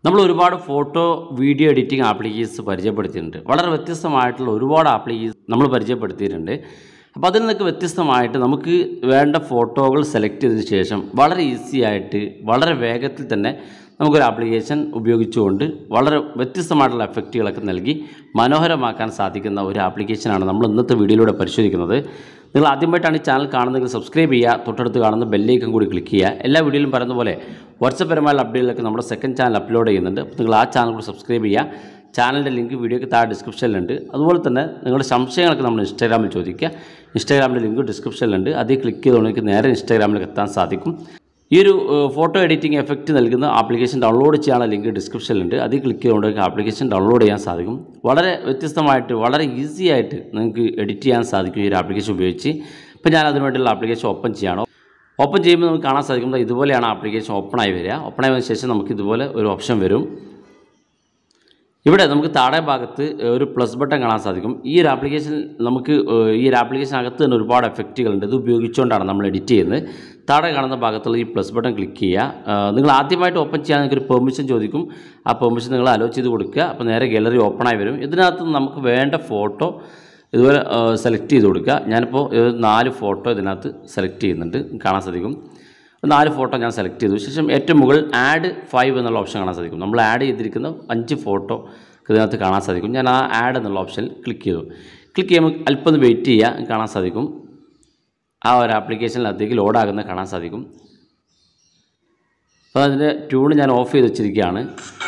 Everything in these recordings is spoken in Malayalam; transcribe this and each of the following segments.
നമ്മൾ ഒരുപാട് ഫോട്ടോ വീഡിയോ എഡിറ്റിംഗ് ആപ്ലിക്കേഷൻസ് പരിചയപ്പെടുത്തിയിട്ടുണ്ട് വളരെ വ്യത്യസ്തമായിട്ടുള്ള ഒരുപാട് ആപ്ലിക്കേഷൻ നമ്മൾ പരിചയപ്പെടുത്തിയിട്ടുണ്ട് അപ്പോൾ അതിൽ നിന്നൊക്കെ വ്യത്യസ്തമായിട്ട് നമുക്ക് വേണ്ട ഫോട്ടോകൾ സെലക്ട് ചെയ്തതിന് ശേഷം വളരെ ഈസി ആയിട്ട് വളരെ വേഗത്തിൽ തന്നെ നമുക്കൊരു ആപ്ലിക്കേഷൻ ഉപയോഗിച്ചുകൊണ്ട് വളരെ വ്യത്യസ്തമായിട്ടുള്ള എഫക്റ്റുകളൊക്കെ നൽകി മനോഹരമാക്കാൻ സാധിക്കുന്ന ഒരു ആപ്ലിക്കേഷനാണ് നമ്മൾ ഇന്നത്തെ വീഡിയോയിലൂടെ പരിശോധിക്കുന്നത് നിങ്ങൾ ആദ്യമായിട്ടാണ് ഈ ചാനൽ കാണുന്നതെങ്കിൽ സബ്സ്ക്രൈബ് ചെയ്യുക തൊട്ടടുത്ത് കാണുന്ന ബെല്ലേക്കും കൂടി ക്ലിക്ക് ചെയ്യുക എല്ലാ വീഡിയോയിലും പറയുന്ന പോലെ വാട്സപ്പരമായ അപ്ഡേറ്റുകളൊക്കെ നമ്മുടെ സെക്കൻഡ് ചാനൽ അപ്ലോഡ് ചെയ്യുന്നുണ്ട് അപ്പോൾ നിങ്ങൾ ആ ചാനൽ കൂടി സബ്സ്ക്രൈബ് ചെയ്യുക ചാനലിൻ്റെ ലിങ്ക് വീഡിയോയ്ക്ക് താഴെ ഡിസ്ക്രിപ്ഷനിലുണ്ട് അതുപോലെ തന്നെ നിങ്ങളുടെ സംശയങ്ങളൊക്കെ നമ്മൾ ഇൻസ്റ്റാഗ്രാമിൽ ചോദിക്കുക ഇൻസ്റ്റാഗ്രാമിൻ്റെ ലിങ്ക് ഡിസ്ക്രിപ്ഷനിലുണ്ട് അതിൽ ക്ലിക്ക് ചെയ്തുകൊണ്ട് നിങ്ങൾക്ക് നേരെ ഇൻസ്റ്റാഗ്രാമിലേക്ക് എത്താൻ സാധിക്കും ഈ ഒരു ഫോട്ടോ എഡിറ്റിംഗ് എഫക്റ്റ് നൽകുന്ന ആപ്ലിക്കേഷൻ ഡൗൺലോഡ് ചെയ്യാനുള്ള ലിങ്ക് ഡിസ്ക്രിപ്ഷനിലുണ്ട് അതിൽ ക്ലിക്ക് ചെയ്തുകൊണ്ട് നിങ്ങൾക്ക് ആപ്ലിക്കേഷൻ ഡൗൺലോഡ് ചെയ്യാൻ സാധിക്കും വളരെ വ്യത്യസ്തമായിട്ട് വളരെ ഈസി ആയിട്ട് നിങ്ങൾക്ക് എഡിറ്റ് ചെയ്യാൻ സാധിക്കും ഈ ഒരു ആപ്ലിക്കേഷൻ ഉപയോഗിച്ച് ഇപ്പോൾ ഞാൻ അതിന് വേണ്ടിയുള്ള ആപ്ലിക്കേഷൻ ഓപ്പൺ ചെയ്യണം ഓപ്പൺ ചെയ്യുമ്പോൾ നമുക്ക് കാണാൻ സാധിക്കുന്നത് ഇതുപോലെയാണ് ആപ്ലിക്കേഷൻ ഓപ്പൺ ആയി വരിക ഓപ്പൺ ആയതിനു ശേഷം നമുക്ക് ഇതുപോലെ ഒരു ഓപ്ഷൻ വരും ഇവിടെ നമുക്ക് താഴെ ഭാഗത്ത് ഒരു പ്ലസ് ബട്ടൺ കാണാൻ സാധിക്കും ഈ ഒരു ആപ്ലിക്കേഷൻ നമുക്ക് ഏഹ്, ഈ ഒരു ആപ്ലിക്കേഷനകത്ത് തന്നെ ഒരുപാട് എഫക്റ്റുകളുണ്ട് ഇത് ഉപയോഗിച്ചുകൊണ്ടാണ് നമ്മൾ എഡിറ്റ് ചെയ്യുന്നത് താഴെ കാണുന്ന ഭാഗത്തുള്ള ഈ പ്ലസ് ബട്ടൺ ക്ലിക്ക് ചെയ്യുക ഏഹ്, നിങ്ങൾ ആദ്യമായിട്ട് ഓപ്പൺ ചെയ്യാൻ നിങ്ങൾക്ക് ഒരു പെർമിഷൻ ചോദിക്കും ആ പെർമിഷൻ നിങ്ങൾ അലോ ചെയ്ത് കൊടുക്കുക അപ്പോൾ നേരെ ഗാലറി ഓപ്പൺ ആയി വരും ഇതിനകത്ത് നമുക്ക് വേണ്ട ഫോട്ടോ ഇതുപോലെ സെലക്ട് ചെയ്ത് കൊടുക്കുക ഞാനിപ്പോൾ ഒരു നാല് ഫോട്ടോ ഇതിനകത്ത് സെലക്ട് ചെയ്യുന്നുണ്ട് കാണാൻ സാധിക്കും നാല് ഫോട്ടോ ഞാൻ സെലക്ട് ചെയ്തു ശേഷം ഏറ്റവും മുകളിൽ ആഡ് ഫൈവ് എന്നുള്ള ഓപ്ഷൻ കാണാൻ സാധിക്കും നമ്മൾ ആഡ് ചെയ്തിരിക്കുന്ന അഞ്ച് ഫോട്ടോ ഇതിനകത്ത് കാണാൻ സാധിക്കും ഞാൻ ആ ആഡ് എന്നുള്ള ഓപ്ഷൻ ക്ലിക്ക് ചെയ്തു ക്ലിക്ക് ചെയ്യുമ്പോൾ അല്പം ഒന്ന് വെയിറ്റ് ചെയ്യുക കാണാൻ സാധിക്കും ആ ഒരു ആപ്ലിക്കേഷനിനകത്തേക്ക് ലോഡാകുന്ന കാണാൻ സാധിക്കും അപ്പോൾ അതിൻ്റെ ട്യൂൺ ഞാൻ ഓഫ് ചെയ്ത് വെച്ചിരിക്കുകയാണ്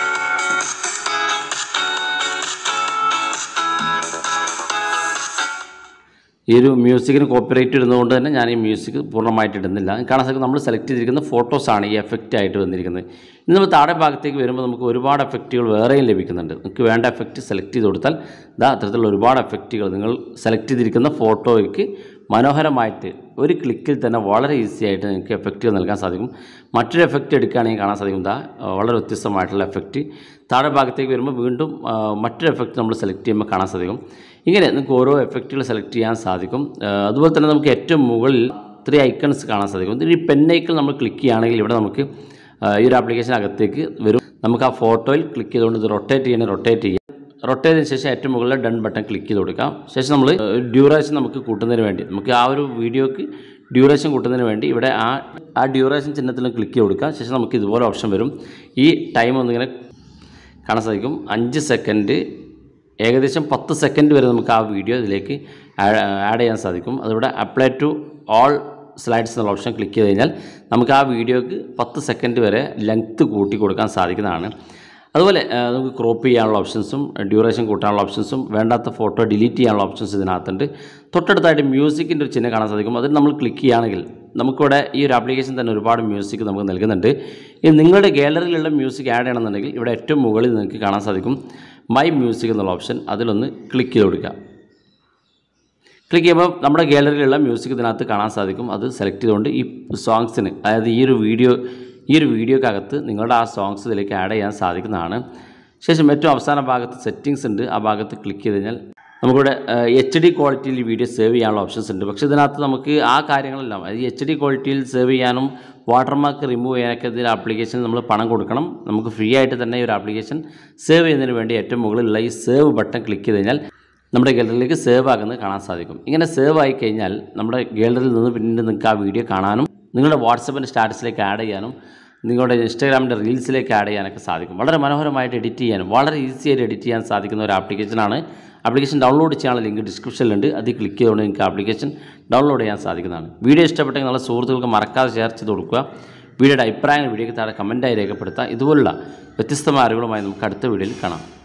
ഈ ഒരു മ്യൂസിക്കിന് കോപ്പിറൈറ്റ് ഇടുന്നതുകൊണ്ട് തന്നെ ഞാൻ ഈ മ്യൂസിക് പൂർണ്ണമായിട്ട് ഇടുന്നില്ല കാണാൻ സാധിക്കും നമ്മൾ സെലക്ട് ചെയ്തിരിക്കുന്ന ഫോട്ടോസാണ് ഈ എഫക്റ്റ് ആയിട്ട് വന്നിരിക്കുന്നത് ഇനി നമ്മൾ താഴെ ഭാഗത്തേക്ക് വരുമ്പോൾ നമുക്ക് ഒരുപാട് എഫക്റ്റുകൾ വേറെയും ലഭിക്കുന്നുണ്ട് നിങ്ങൾക്ക് വേണ്ട എഫക്റ്റ് സെലക്ട് ചെയ്ത് കൊടുത്താൽ ഇതാ അത്തരത്തിലുള്ള ഒരുപാട് എഫക്റ്റുകൾ നിങ്ങൾ സെലക്ട് ചെയ്തിരിക്കുന്ന ഫോട്ടോയ്ക്ക് മനോഹരമായിട്ട് ഒരു ക്ലിക്കിൽ തന്നെ വളരെ ഈസി ആയിട്ട് നിങ്ങൾക്ക് എഫക്റ്റുകൾ നൽകാൻ സാധിക്കും മറ്റൊരു എഫക്റ്റ് എടുക്കുകയാണെങ്കിൽ കാണാൻ സാധിക്കും ഇതാ വളരെ വ്യത്യസ്തമായിട്ടുള്ള എഫക്റ്റ് താഴെ ഭാഗത്തേക്ക് വരുമ്പോൾ വീണ്ടും ആ, മറ്റൊരു എഫക്റ്റ് നമ്മൾ സെലക്ട് ചെയ്യുമ്പോൾ കാണാൻ സാധിക്കും ഇങ്ങനെ നിങ്ങൾക്ക് ഓരോ എഫക്റ്റുകൾ സെലക്ട് ചെയ്യാൻ സാധിക്കും ആ, അതുപോലെ തന്നെ നമുക്ക് ഏറ്റവും മുകളിൽ ത്രീ ഐക്കൺസ് കാണാൻ സാധിക്കും ഇതിൽ ഈ പെൻ ഐക്കൺ നമ്മൾ ക്ലിക്ക് ചെയ്യുകയാണെങ്കിൽ ഇവിടെ നമുക്ക് ആ, ഈ ഒരു ആപ്ലിക്കേഷനകത്തേക്ക് വരും നമുക്ക് ആ ഫോട്ടോയിൽ ക്ലിക്ക് ചെയ്തുകൊണ്ട് ഇത് റൊട്ടേറ്റ് ചെയ്യണേ റൊട്ടേറ്റ് ചെയ്യാം റൊട്ടേറ്റ് ചെയ്തതിന് ശേഷം ഏറ്റവും മുകളിൽ ഡൺ ബട്ടൺ ക്ലിക്ക് ചെയ്ത് കൊടുക്കാം ശേഷം നമ്മൾ ഡ്യൂറേഷൻ നമുക്ക് കൂട്ടുന്നതിന് വേണ്ടി നമുക്ക് ആ ഒരു വീഡിയോക്ക് ഡ്യൂറേഷൻ കൂട്ടുന്നതിന് വേണ്ടി ഇവിടെ ആ ആ ഡ്യൂറേഷൻ ചിഹ്നത്തിൽ ക്ലിക്ക് ചെയ്ത് കൊടുക്കാം ശേഷം നമുക്ക് ഇതുപോലെ ഓപ്ഷൻ വരും ഈ ടൈം ഒന്നിങ്ങനെ കാണാൻ സാധിക്കും അഞ്ച് സെക്കൻഡ് ഏകദേശം പത്ത് സെക്കൻഡ് വരെ നമുക്ക് ആ വീഡിയോ ഇതിലേക്ക് ആഡ് ചെയ്യാൻ സാധിക്കും അതിവിടെ അപ്ലൈ ടു ഓൾ സ്ലൈഡ്സ് എന്നുള്ള ഓപ്ഷൻ ക്ലിക്ക് ചെയ്ത് കഴിഞ്ഞാൽ നമുക്ക് ആ വീഡിയോക്ക് പത്ത് സെക്കൻഡ് വരെ ലെങ്ത്ത് കൂട്ടി കൊടുക്കാൻ സാധിക്കുന്നതാണ് അതുപോലെ ആ, നമുക്ക് ക്രോപ്പ് ചെയ്യാനുള്ള ഓപ്ഷൻസും ഡ്യൂറേഷൻ കൂട്ടാനുള്ള ഓപ്ഷൻസും വേണ്ടാത്ത ഫോട്ടോ ഡിലീറ്റ് ചെയ്യാനുള്ള ഓപ്ഷൻസ് ഇതിനകത്തുണ്ട് തൊട്ടടുത്തായിട്ട് മ്യൂസിക്കിൻ്റെ ഒരു ചിഹ്നം കാണാൻ സാധിക്കും അതിൽ നമ്മൾ ക്ലിക്ക് ചെയ്യുകയാണെങ്കിൽ നമുക്കിവിടെ ഈ ഒരു ആപ്ലിക്കേഷൻ തന്നെ ഒരുപാട് മ്യൂസിക് നമുക്ക് നൽകുന്നുണ്ട് ഇനി നിങ്ങളുടെ ഗാലറിയിലുള്ള മ്യൂസിക് ആഡ് ചെയ്യണമെന്നുണ്ടെങ്കിൽ ഇവിടെ ഏറ്റവും മുകളിൽ നിങ്ങൾക്ക് കാണാൻ സാധിക്കും മൈ മ്യൂസിക് എന്നുള്ള ഓപ്ഷൻ അതിലൊന്ന് ക്ലിക്ക് ചെയ്ത് കൊടുക്കുക ക്ലിക്ക് ചെയ്യുമ്പോൾ നമ്മുടെ ഗാലറിയിലുള്ള മ്യൂസിക് ഇതിനകത്ത് കാണാൻ സാധിക്കും അത് സെലക്ട് ചെയ്തുകൊണ്ട് ഈ സോങ്സിന് അതായത് ഈ ഒരു വീഡിയോ ഈ ഒരു വീഡിയോക്കകത്ത് നിങ്ങളുടെ ആ സോങ്സ് ഇതിലേക്ക് ആഡ് ചെയ്യാൻ സാധിക്കുന്നതാണ് ശേഷം ഏറ്റവും അവസാന ഭാഗത്ത് സെറ്റിങ്സ് ഉണ്ട് ആ ഭാഗത്ത് ക്ലിക്ക് ചെയ്ത് കഴിഞ്ഞാൽ നമുക്കിവിടെ എച്ച് ഡി ക്വാളിറ്റിയിൽ ഈ വീഡിയോ സേവ് ചെയ്യാനുള്ള ഓപ്ഷൻസ് ഉണ്ട് പക്ഷേ ഇതിനകത്ത് നമുക്ക് ആ കാര്യങ്ങളെല്ലാം അതായത് എച്ച് ഡി ക്വാളിറ്റിയിൽ സേവ് ചെയ്യാനും വാട്ടർമാർക്ക് റിമൂവ് ചെയ്യാനൊക്കെ ഇതിൽ ആപ്ലിക്കേഷൻ നമ്മൾ പണം കൊടുക്കണം നമുക്ക് ഫ്രീ ആയിട്ട് തന്നെ ഈ ഒരു ആപ്ലിക്കേഷൻ സേവ് ചെയ്യുന്നതിന് വേണ്ടി ഏറ്റവും മുകളിലുള്ള ഈ സേവ് ബട്ടൺ ക്ലിക്ക് ചെയ്ത് കഴിഞ്ഞാൽ നമ്മുടെ ഗാലറിയിലേക്ക് സേവ് ആകുന്നത് കാണാൻ സാധിക്കും ഇങ്ങനെ സേവ് ആയി കഴിഞ്ഞാൽ നമ്മുടെ ഗാലറിയിൽ നിന്ന് പിന്നീട് നിങ്ങൾക്ക് ആ വീഡിയോ കാണാനും നിങ്ങളുടെ വാട്സപ്പിൻ്റെ സ്റ്റാറ്റസിലേക്ക് ആഡ് ചെയ്യാനും നിങ്ങളുടെ ഇൻസ്റ്റാഗ്രാമിൻ്റെ റീൽസിലേക്ക് ആഡ് ചെയ്യാനൊക്കെ സാധിക്കും വളരെ മനോഹരമായിട്ട് എഡിറ്റ് ചെയ്യാനും വളരെ ഈസി ആയിട്ട് എഡിറ്റ് ചെയ്യാൻ സാധിക്കുന്ന ഒരു ആപ്ലിക്കേഷനാണ് ആപ്ലിക്കേഷൻ ഡൗൺലോഡ് ചെയ്യാനുള്ള ലിങ്ക് ഡിസ്ക്രിപ്ഷനിലുണ്ട് അതിൽ ക്ലിക്ക് ചെയ്തുകൊണ്ട് നിങ്ങൾക്ക് ആപ്ലിക്കേഷൻ ഡൗൺലോഡ് ചെയ്യാൻ സാധിക്കുന്നതാണ് വീഡിയോ ഇഷ്ടപ്പെട്ടെങ്കിൽ നിങ്ങളുടെ സുഹൃത്തുക്കൾക്ക് മറക്കാതെ ഷെയർ ചെയ്ത് കൊടുക്കുക വീഡിയോയുടെ അഭിപ്രായങ്ങൾ വീഡിയോയ്ക്ക് താഴെ കമൻറ്റായി രേഖപ്പെടുത്താം ഇതുപോലുള്ള വ്യത്യസ്തമായ അറിവുകളുമായി നമുക്ക് അടുത്ത വീഡിയോയിൽ കാണാം